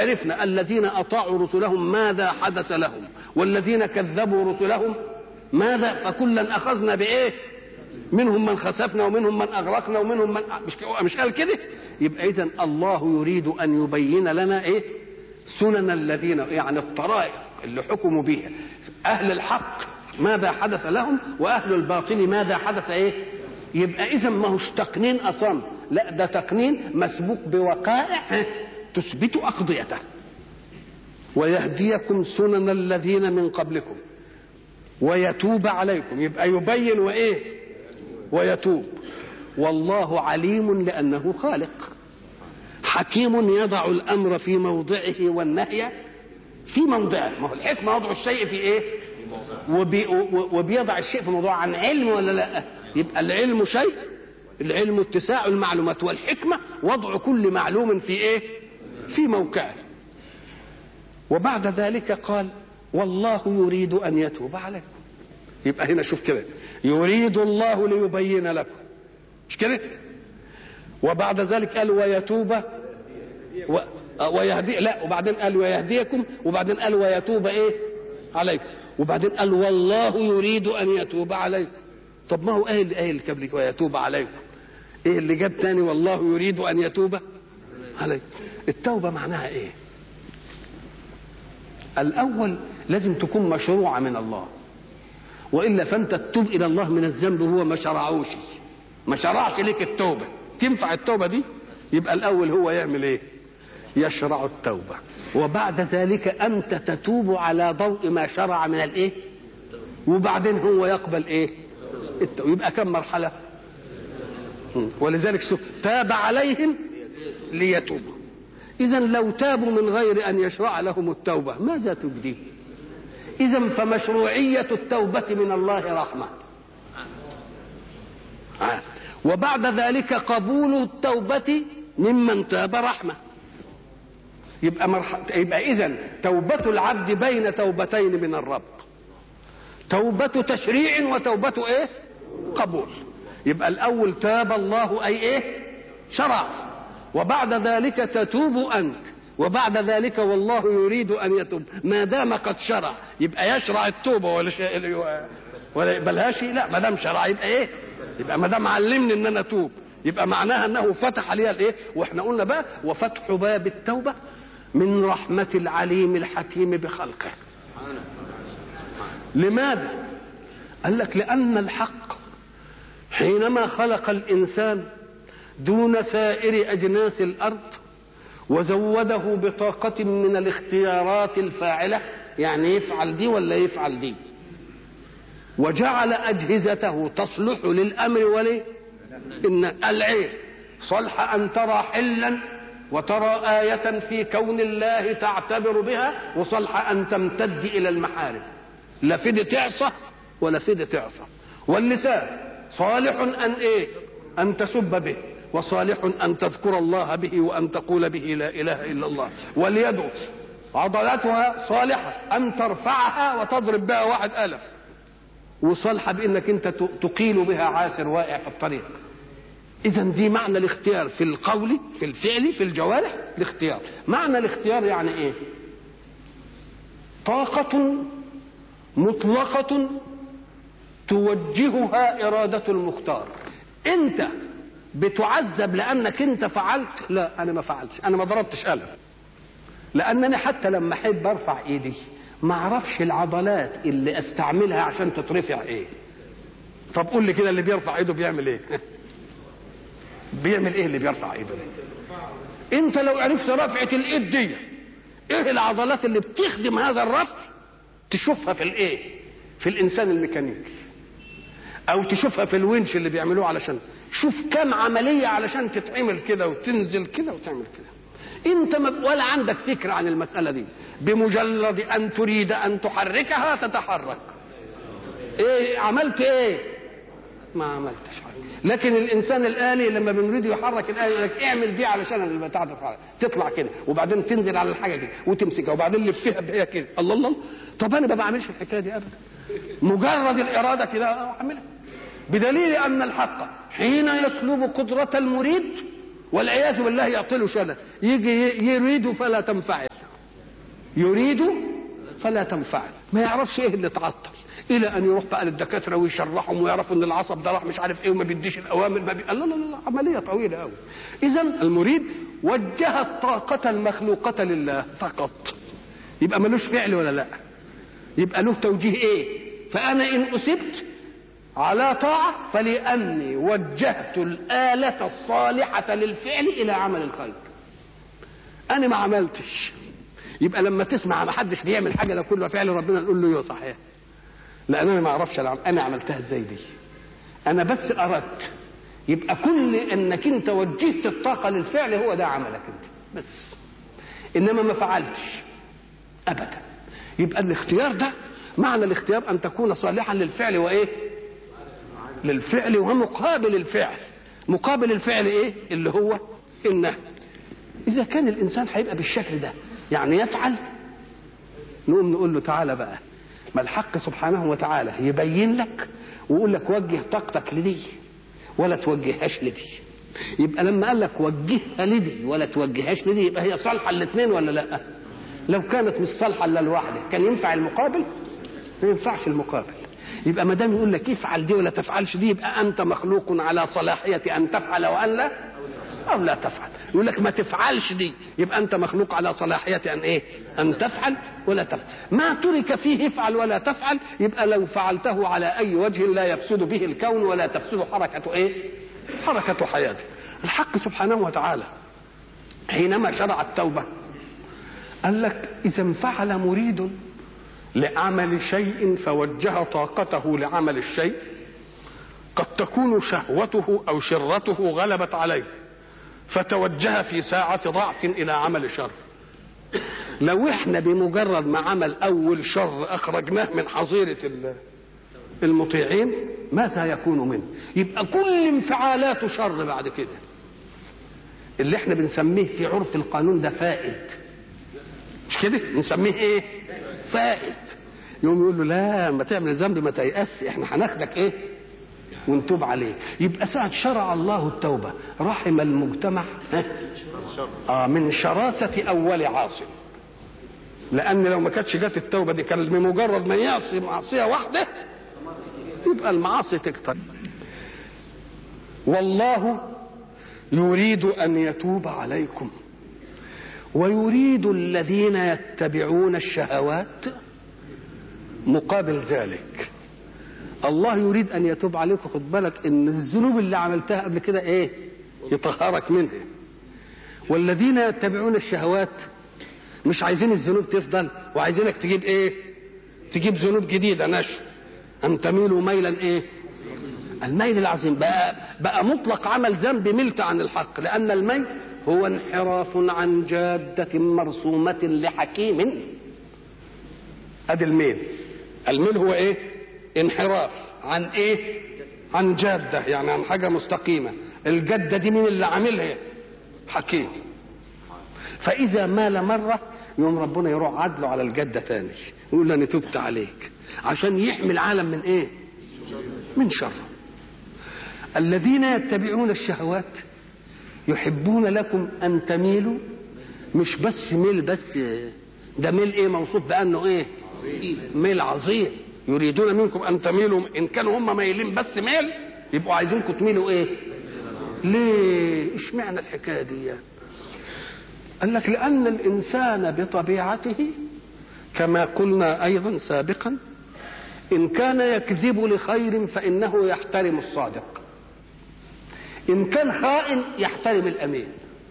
عرفنا الذين اطاعوا رسلهم ماذا حدث لهم والذين كذبوا رسلهم ماذا فكلا اخذنا بايه منهم من خسفنا ومنهم من اغرقنا ومنهم من مش مش قال كده يبقى اذا الله يريد ان يبين لنا ايه سنن الذين يعني الطرائق اللي حكموا بها اهل الحق ماذا حدث لهم واهل الباطل ماذا حدث ايه يبقى اذا ما هوش تقنين اصم لا ده تقنين مسبوق بوقائع تثبت اقضيته ويهديكم سنن الذين من قبلكم ويتوب عليكم يبقى يبين وايه ويتوب والله عليم لانه خالق حكيم يضع الامر في موضعه والنهي في موضعه ما هو الحكمه وضع الشيء في ايه وبي وبيضع الشيء في موضوع عن علم ولا لا يبقى العلم شيء العلم اتساع المعلومات والحكمه وضع كل معلوم في ايه في موقعه وبعد ذلك قال والله يريد ان يتوب عليكم يبقى هنا شوف كده يريد الله ليبين لكم مش كده وبعد ذلك قال ويتوب و... ويهدي لا وبعدين قال ويهديكم وبعدين قال ويتوب ايه عليكم وبعدين قال والله يريد ان يتوب عليكم طب ما هو ايه اللي قايل قبل ويتوب عليكم ايه اللي جاب تاني والله يريد ان يتوب عليكم التوبه معناها ايه الاول لازم تكون مشروعه من الله والا فانت تتوب الى الله من الذنب هو ما شرعوش ما شرعش لك التوبه تنفع التوبه دي يبقى الاول هو يعمل ايه يشرع التوبه وبعد ذلك انت تتوب على ضوء ما شرع من الايه وبعدين هو يقبل ايه التوبة. يبقى كم مرحله ولذلك تاب عليهم ليتوبوا اذا لو تابوا من غير ان يشرع لهم التوبه ماذا تجدي اذا فمشروعيه التوبه من الله رحمه وبعد ذلك قبول التوبة ممن تاب رحمة يبقى مرح... يبقى إذا توبة العبد بين توبتين من الرب توبة تشريع وتوبة إيه؟ قبول يبقى الأول تاب الله أي إيه؟ شرع وبعد ذلك تتوب أنت وبعد ذلك والله يريد أن يتوب ما دام قد شرع يبقى يشرع التوبة ولا شيء ولا يقبلهاش لا ما دام شرع يبقى إيه؟ يبقى ما دام علمني ان انا اتوب يبقى معناها انه فتح عليها الايه واحنا قلنا بقى وفتح باب التوبه من رحمه العليم الحكيم بخلقه لماذا قال لك لان الحق حينما خلق الانسان دون سائر اجناس الارض وزوده بطاقه من الاختيارات الفاعله يعني يفعل دي ولا يفعل دي وجعل أجهزته تصلح للأمر ولي إن العين صلح أن ترى حلا وترى آية في كون الله تعتبر بها وصلح أن تمتد إلى المحارم لا فد تعصى ولا فد تعصى واللسان صالح أن إيه أن تسب به وصالح أن تذكر الله به وأن تقول به لا إله إلا الله واليد عضلاتها صالحة أن ترفعها وتضرب بها واحد ألف وصالحه بانك انت تقيل بها عاسر واقع في الطريق اذا دي معنى الاختيار في القول في الفعل في الجوارح الاختيار معنى الاختيار يعني ايه طاقه مطلقه توجهها اراده المختار انت بتعذب لانك انت فعلت لا انا ما فعلتش انا ما ضربتش قلم لانني حتى لما احب ارفع ايدي ما اعرفش العضلات اللي استعملها عشان تترفع ايه طب قول لي كده اللي بيرفع ايده بيعمل ايه بيعمل ايه اللي بيرفع ايده انت لو عرفت رفعه الايد دي ايه العضلات اللي بتخدم هذا الرفع تشوفها في الايه في الانسان الميكانيكي او تشوفها في الونش اللي بيعملوه علشان شوف كم عمليه علشان تتعمل كده وتنزل كده وتعمل كده انت ولا عندك فكره عن المساله دي بمجرد ان تريد ان تحركها تتحرك ايه عملت ايه ما عملتش حاجه لكن الانسان الالي لما بنريد يحرك الالي يقول لك اعمل دي علشان البتاع تتحرك تطلع كده وبعدين تنزل على الحاجه دي وتمسكها وبعدين لفها بهي كده الله الله طب انا ما بعملش الحكايه دي ابدا مجرد الاراده كده اعملها بدليل ان الحق حين يسلب قدره المريد والعياذ بالله يعطله شلل يجي يريد فلا تنفعل يريد فلا تنفعل ما يعرفش ايه اللي تعطل الى ان يروح بقى للدكاتره ويشرحهم ويعرفوا ان العصب ده راح مش عارف ايه وما بيديش الاوامر ما بي... لا لا لا عمليه طويله قوي اذا المريد وجه الطاقه المخلوقه لله فقط يبقى ملوش فعل ولا لا يبقى له توجيه ايه فانا ان اصبت على طاعه فلاني وجهت الاله الصالحه للفعل الى عمل الخير انا ما عملتش يبقى لما تسمع ما حدش بيعمل حاجه ده كله فعل ربنا نقول له ايوه صحيح لان انا ما اعرفش انا عملتها ازاي دي انا بس اردت يبقى كل انك انت وجهت الطاقه للفعل هو ده عملك انت بس انما ما فعلتش ابدا يبقى الاختيار ده معنى الاختيار ان تكون صالحا للفعل وايه للفعل ومقابل الفعل مقابل الفعل ايه اللي هو النهي اذا كان الانسان هيبقى بالشكل ده يعني يفعل نقوم نقول له تعالى بقى ما الحق سبحانه وتعالى يبين لك ويقول لك وجه طاقتك لدي ولا توجههاش لدي يبقى لما قال لك وجهها لدي ولا توجههاش لدي يبقى هي صالحه الاثنين ولا لا لو كانت مش صالحه الا الواحده كان ينفع المقابل ما ينفعش المقابل يبقى ما دام يقول لك افعل دي ولا تفعلش دي يبقى انت مخلوق على صلاحيه ان تفعل وان لا او لا تفعل يقول لك ما تفعلش دي يبقى انت مخلوق على صلاحيه ان ايه ان تفعل ولا تفعل ما ترك فيه افعل ولا تفعل يبقى لو فعلته على اي وجه لا يفسد به الكون ولا تفسد حركه ايه حركه حياته الحق سبحانه وتعالى حينما شرع التوبه قال لك اذا انفعل مريد لعمل شيء فوجه طاقته لعمل الشيء قد تكون شهوته او شرته غلبت عليه فتوجه في ساعة ضعف إلى عمل شر لو احنا بمجرد ما عمل أول شر أخرجناه من حظيرة المطيعين ماذا يكون منه يبقى كل انفعالاته شر بعد كده اللي احنا بنسميه في عرف القانون ده فائد مش كده نسميه ايه فائد يوم يقول له لا ما تعمل الذنب ما تيأس احنا هناخدك ايه ونتوب عليه يبقى ساعة شرع الله التوبة رحم المجتمع آه من شراسة أول عاصم لأن لو ما كانتش جت التوبة دي كان بمجرد ما يعصي معصية واحدة يبقى المعاصي تكتر والله يريد أن يتوب عليكم ويريد الذين يتبعون الشهوات مقابل ذلك الله يريد ان يتوب عليك خد بالك ان الذنوب اللي عملتها قبل كده ايه يطهرك منها والذين يتبعون الشهوات مش عايزين الذنوب تفضل وعايزينك تجيب ايه تجيب ذنوب جديده نشر ان تميلوا ميلا ايه الميل العظيم بقى بقى مطلق عمل ذنب ملت عن الحق لان الميل هو انحراف عن جاده مرسومه لحكيم ادي الميل الميل هو ايه انحراف عن ايه عن جاده يعني عن حاجه مستقيمه الجده دي مين اللي عاملها حكيم فاذا مال مره يوم ربنا يروح عدله على الجده تاني يقول له انا تبت عليك عشان يحمي العالم من ايه من شر الذين يتبعون الشهوات يحبون لكم ان تميلوا مش بس ميل بس ده ميل ايه موصوف بانه ايه ميل عظيم يريدون منكم ان تميلوا ان كانوا هم مايلين بس ميل يبقوا عايزينكم تميلوا ايه ليه اشمعنى الحكايه دي قال لك لان الانسان بطبيعته كما قلنا ايضا سابقا ان كان يكذب لخير فانه يحترم الصادق ان كان خائن يحترم الامين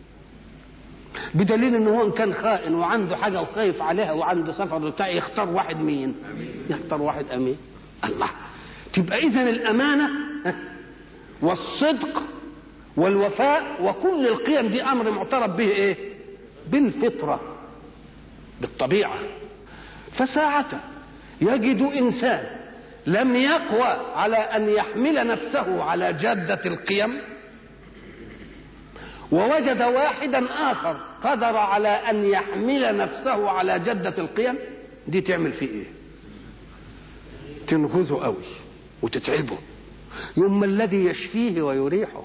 بدليل ان هو ان كان خائن وعنده حاجه وخايف عليها وعنده سفر بتاع يختار واحد مين يختار واحد امين الله تبقى اذا الامانه والصدق والوفاء وكل القيم دي امر معترف به ايه بالفطره بالطبيعه فساعة يجد انسان لم يقوى على ان يحمل نفسه على جاده القيم ووجد واحدا اخر قدر على ان يحمل نفسه على جده القيم دي تعمل فيه ايه تنغزه قوي وتتعبه يوم الذي يشفيه ويريحه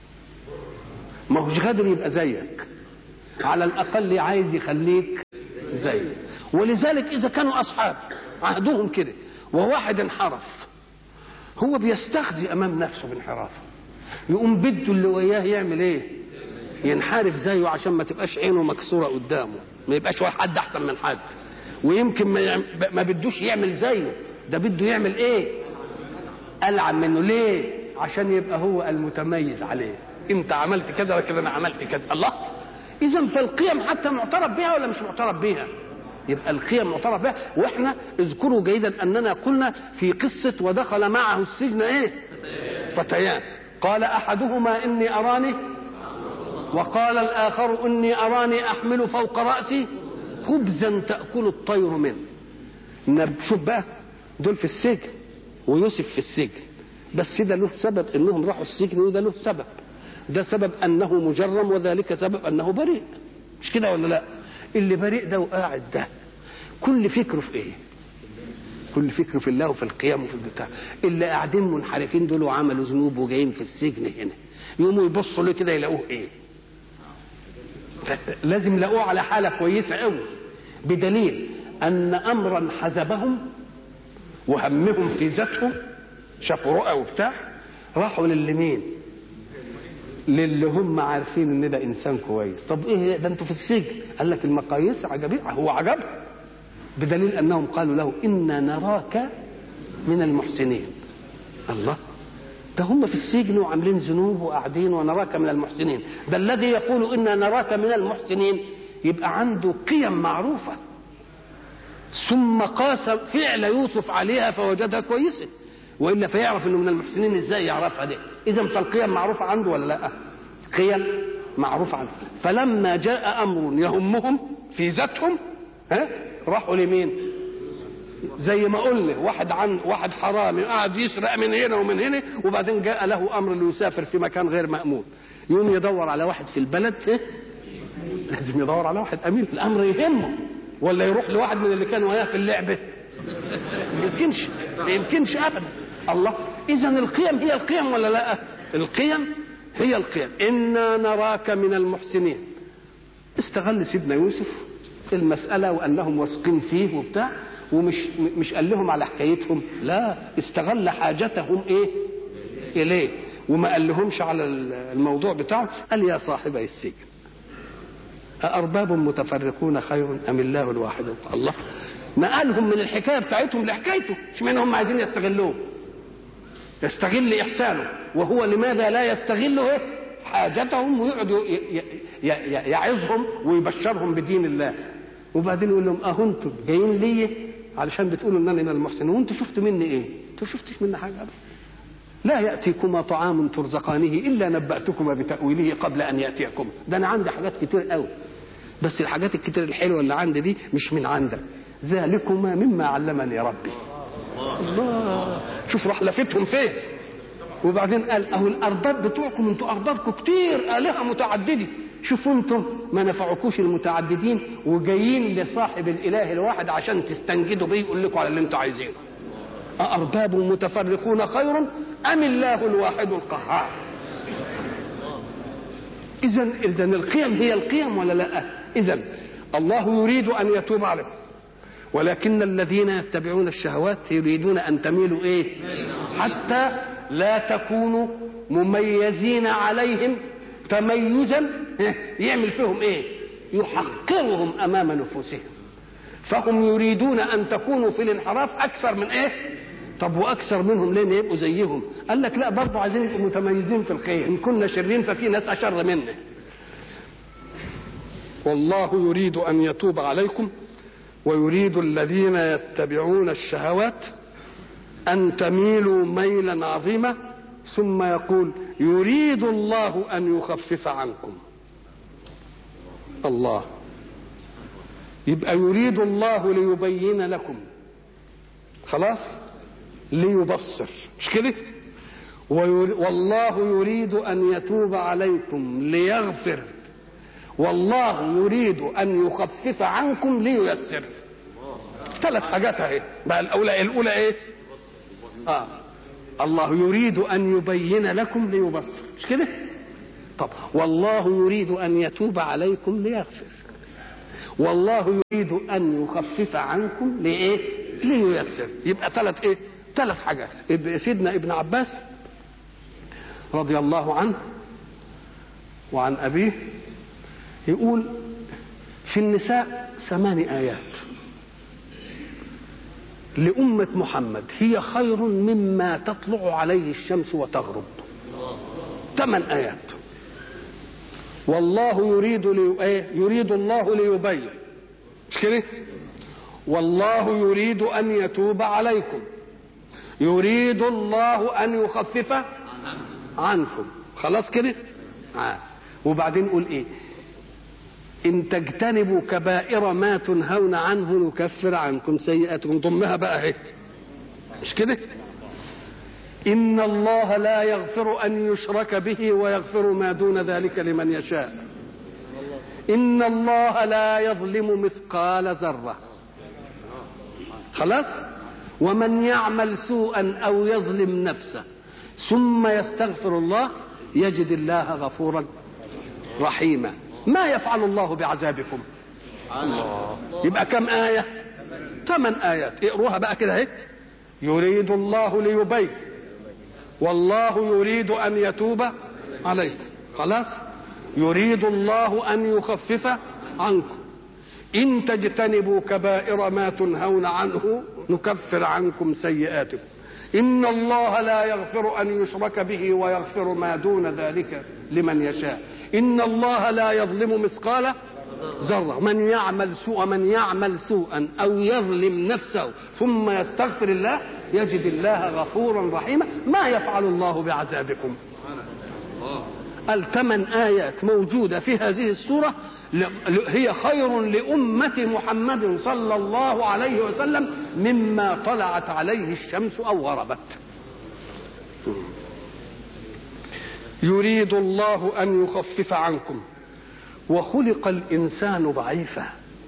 ما هوش قادر يبقى زيك على الاقل عايز يخليك زي ولذلك اذا كانوا اصحاب عهدهم كده وواحد انحرف هو بيستخزي امام نفسه بانحرافه يقوم بده اللي وياه يعمل ايه ينحرف زيه عشان ما تبقاش عينه مكسوره قدامه ما يبقاش واحد حد احسن من حد ويمكن ما, يعم... ما بدوش يعمل زيه ده بده يعمل ايه العن منه ليه عشان يبقى هو المتميز عليه انت عملت كذا وكذا انا عملت كذا الله اذا فالقيم حتى معترف بها ولا مش معترف بها يبقى القيم معترف بها واحنا اذكروا جيدا اننا قلنا في قصه ودخل معه السجن ايه فتيان قال احدهما اني اراني وقال الاخر اني اراني احمل فوق راسي خبزا تاكل الطير منه شوف بقى دول في السجن ويوسف في السجن بس ده له سبب انهم راحوا السجن وده له سبب ده سبب انه مجرم وذلك سبب انه بريء مش كده ولا لا اللي بريء ده وقاعد ده كل فكره في ايه كل فكره في الله وفي القيام وفي البتاع اللي قاعدين منحرفين دول وعملوا ذنوب وجايين في السجن هنا يقوموا يبصوا له كده يلاقوه ايه لازم يلاقوه على حاله كويسه قوي بدليل ان امرا حزبهم وهمهم في ذاتهم شافوا رؤى وبتاع راحوا للي مين للي هم عارفين ان ده انسان كويس طب ايه ده انتوا في السجن قال لك المقاييس عجبيه هو عجبها بدليل انهم قالوا له انا نراك من المحسنين الله ده هم في السجن وعاملين ذنوب وقاعدين ونراك من المحسنين ده الذي يقول انا نراك من المحسنين يبقى عنده قيم معروفه ثم قاس فعل يوسف عليها فوجدها كويسه والا فيعرف انه من المحسنين ازاي يعرفها دي اذا فالقيم معروفه عنده ولا لا قيم معروفه عنده فلما جاء امر يهمهم في ذاتهم ها راحوا لمين زي ما قلنا واحد عن واحد حرامي قاعد يسرق من هنا ومن هنا وبعدين جاء له امر ليسافر في مكان غير مامون يقوم يدور على واحد في البلد إيه؟ لازم يدور على واحد امين الامر يهمه ولا يروح لواحد من اللي كانوا وياه في اللعبه ما يمكنش ما يمكنش ابدا الله اذا القيم هي القيم ولا لا القيم هي القيم انا نراك من المحسنين استغل سيدنا يوسف المساله وانهم واثقين فيه وبتاع ومش مش قال لهم على حكايتهم لا استغل حاجتهم ايه اليه وما قال لهمش على الموضوع بتاعه قال يا صاحبي السجن أأرباب متفرقون خير أم الله الواحد الله نقلهم من الحكايه بتاعتهم لحكايته اشمعنى هم عايزين يستغلوه يستغل احسانه وهو لماذا لا يستغل ايه حاجتهم ويقعد يعظهم ويبشرهم بدين الله وبعدين يقول لهم اه انتم جايين لي علشان بتقولوا ان انا من المحسنين وانتم شفتوا مني ايه؟ انتم شفتش مني حاجه ابدا لا ياتيكما طعام ترزقانه الا نباتكما بتاويله قبل ان ياتيكم ده انا عندي حاجات كتير قوي بس الحاجات الكتير الحلوه اللي عندي دي مش من عندك ذلكما مما علمني ربي الله شوف راح لفتهم فين وبعدين قال اهو الارباب بتوعكم انتوا اربابكم كتير الهه متعدده شوفوا انتم ما نفعكوش المتعددين وجايين لصاحب الاله الواحد عشان تستنجدوا بيه يقول لكم على اللي انتوا عايزينه أأرباب متفرقون خير أم الله الواحد القهار إذا إذا القيم هي القيم ولا لا؟ إذا الله يريد أن يتوب عليكم ولكن الذين يتبعون الشهوات يريدون ان تميلوا ايه حتى لا تكونوا مميزين عليهم تميزا يعمل فيهم ايه يحقرهم امام نفوسهم فهم يريدون ان تكونوا في الانحراف اكثر من ايه طب واكثر منهم ليه يبقوا زيهم قال لك لا برضه عايزين يبقوا متميزين في الخير ان كنا شرين ففي ناس اشر منا والله يريد ان يتوب عليكم ويريد الذين يتبعون الشهوات ان تميلوا ميلا عظيما ثم يقول يريد الله ان يخفف عنكم الله يبقى يريد الله ليبين لكم خلاص ليبصر مش كده والله يريد ان يتوب عليكم ليغفر والله يريد ان يخفف عنكم لييسر ثلاث حاجات اهي بقى الاولى الاولى ايه اه الله يريد ان يبين لكم ليبصر مش كده طب والله يريد ان يتوب عليكم ليغفر والله يريد ان يخفف عنكم لايه لييسر يبقى ثلاث ايه ثلاث حاجات سيدنا ابن عباس رضي الله عنه وعن ابيه يقول في النساء ثمان ايات لأمة محمد هي خير مما تطلع عليه الشمس وتغرب ثمان آيات والله يريد لي... إيه؟ يريد الله ليبين مش كده والله يريد أن يتوب عليكم يريد الله أن يخفف عنكم خلاص كده آه. وبعدين قول ايه ان تجتنبوا كبائر ما تنهون عنه نكفر عنكم سيئاتكم ضمها بقى اهي مش كده ان الله لا يغفر ان يشرك به ويغفر ما دون ذلك لمن يشاء ان الله لا يظلم مثقال ذره خلاص ومن يعمل سوءا او يظلم نفسه ثم يستغفر الله يجد الله غفورا رحيما ما يفعل الله بعذابكم الله يبقى كم آية ثمان آيات اقروها بقى كده اهي يريد الله ليبين والله يريد أن يتوب عليكم خلاص يريد الله أن يخفف عنكم إن تجتنبوا كبائر ما تنهون عنه نكفر عنكم سيئاتكم إن الله لا يغفر أن يشرك به ويغفر ما دون ذلك لمن يشاء إن الله لا يظلم مثقال ذرة من يعمل سوء من يعمل سوءا أو يظلم نفسه ثم يستغفر الله يجد الله غفورا رحيما ما يفعل الله بعذابكم الثمان آيات موجودة في هذه السورة هي خير لأمة محمد صلى الله عليه وسلم مما طلعت عليه الشمس أو غربت يريد الله أن يخفف عنكم وخلق الإنسان ضعيفا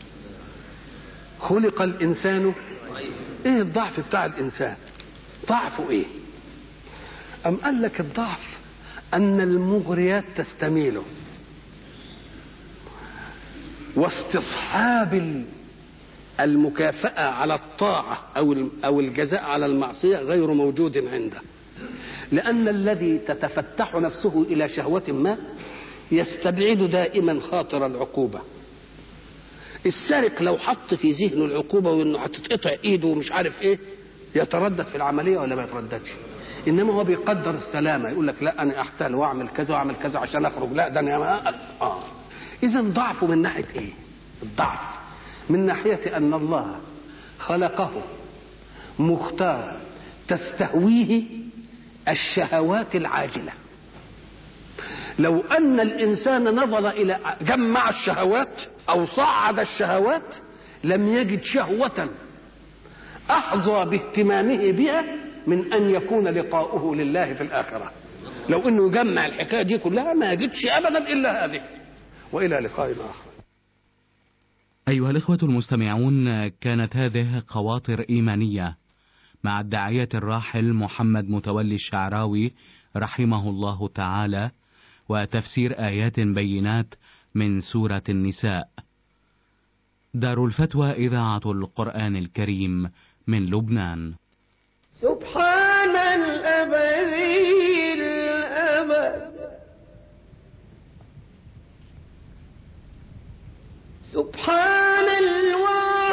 خلق الإنسان إيه الضعف بتاع الإنسان ضعفه إيه أم قال لك الضعف أن المغريات تستميله واستصحاب المكافأة على الطاعة أو أو الجزاء على المعصية غير موجود عنده لأن الذي تتفتح نفسه إلى شهوة ما يستبعد دائما خاطر العقوبة السارق لو حط في ذهنه العقوبة وإنه هتتقطع إيده ومش عارف إيه يتردد في العملية ولا ما يترددش إنما هو بيقدر السلامة يقول لك لا أنا أحتال وأعمل كذا وأعمل كذا عشان أخرج لا ده أنا آه إذا ضعفه من ناحية إيه؟ الضعف من ناحية أن الله خلقه مختار تستهويه الشهوات العاجلة لو أن الإنسان نظر إلى جمع الشهوات أو صعد الشهوات لم يجد شهوة أحظى باهتمامه بها من أن يكون لقاؤه لله في الآخرة لو أنه يجمع الحكاية دي كلها ما يجدش أبدا إلا هذه والى لقاء اخر ايها الاخوه المستمعون كانت هذه خواطر ايمانيه مع الداعيه الراحل محمد متولي الشعراوي رحمه الله تعالى وتفسير ايات بينات من سوره النساء دار الفتوى اذاعه القران الكريم من لبنان سبحان الابدي الابد سبحان